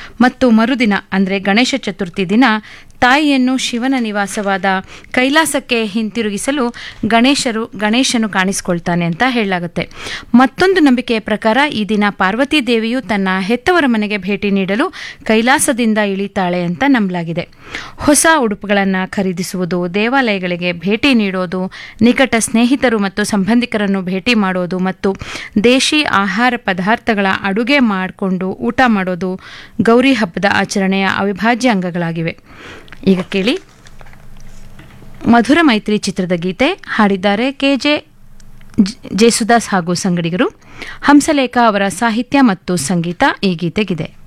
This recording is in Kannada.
ಮತ್ತು ಮರುದಿನ ಅಂದರೆ ಗಣೇಶ ಚತುರ್ಥಿ ದಿನ ತಾಯಿಯನ್ನು ಶಿವನ ನಿವಾಸವಾದ ಕೈಲಾಸಕ್ಕೆ ಹಿಂತಿರುಗಿಸಲು ಗಣೇಶರು ಗಣೇಶನು ಕಾಣಿಸಿಕೊಳ್ತಾನೆ ಅಂತ ಹೇಳಲಾಗುತ್ತೆ ಮತ್ತೊಂದು ನಂಬಿಕೆಯ ಪ್ರಕಾರ ಈ ದಿನ ಪಾರ್ವತಿ ದೇವಿಯು ತನ್ನ ಹೆತ್ತವರ ಮನೆಗೆ ಭೇಟಿ ನೀಡಲು ಕೈಲಾಸದಿಂದ ಇಳಿತಾಳೆ ಅಂತ ನಂಬಲಾಗಿದೆ ಹೊಸ ಉಡುಪುಗಳನ್ನು ಖರೀದಿಸುವುದು ದೇವಾಲಯಗಳಿಗೆ ಭೇಟಿ ನೀಡೋದು ನಿಕಟ ಸ್ನೇಹಿತರು ಮತ್ತು ಸಂಬಂಧಿಕರನ್ನು ಭೇಟಿ ಮಾಡೋದು ಮತ್ತು ದೇಶಿ ಆಹಾರ ಪದಾರ್ಥಗಳ ಅಡುಗೆ ಮಾಡಿಕೊಂಡು ಊಟ ಮಾಡೋದು ಗೌರಿ ಹಬ್ಬದ ಆಚರಣೆಯ ಅವಿಭಾಜ್ಯ ಅಂಗಗಳಾಗಿವೆ ಈಗ ಕೇಳಿ ಮಧುರ ಮೈತ್ರಿ ಚಿತ್ರದ ಗೀತೆ ಹಾಡಿದ್ದಾರೆ ಕೆಜೆ ಜೇಸುದಾಸ್ ಹಾಗೂ ಸಂಗಡಿಗರು ಹಂಸಲೇಖ ಅವರ ಸಾಹಿತ್ಯ ಮತ್ತು ಸಂಗೀತ ಈ ಗೀತೆಗಿದೆ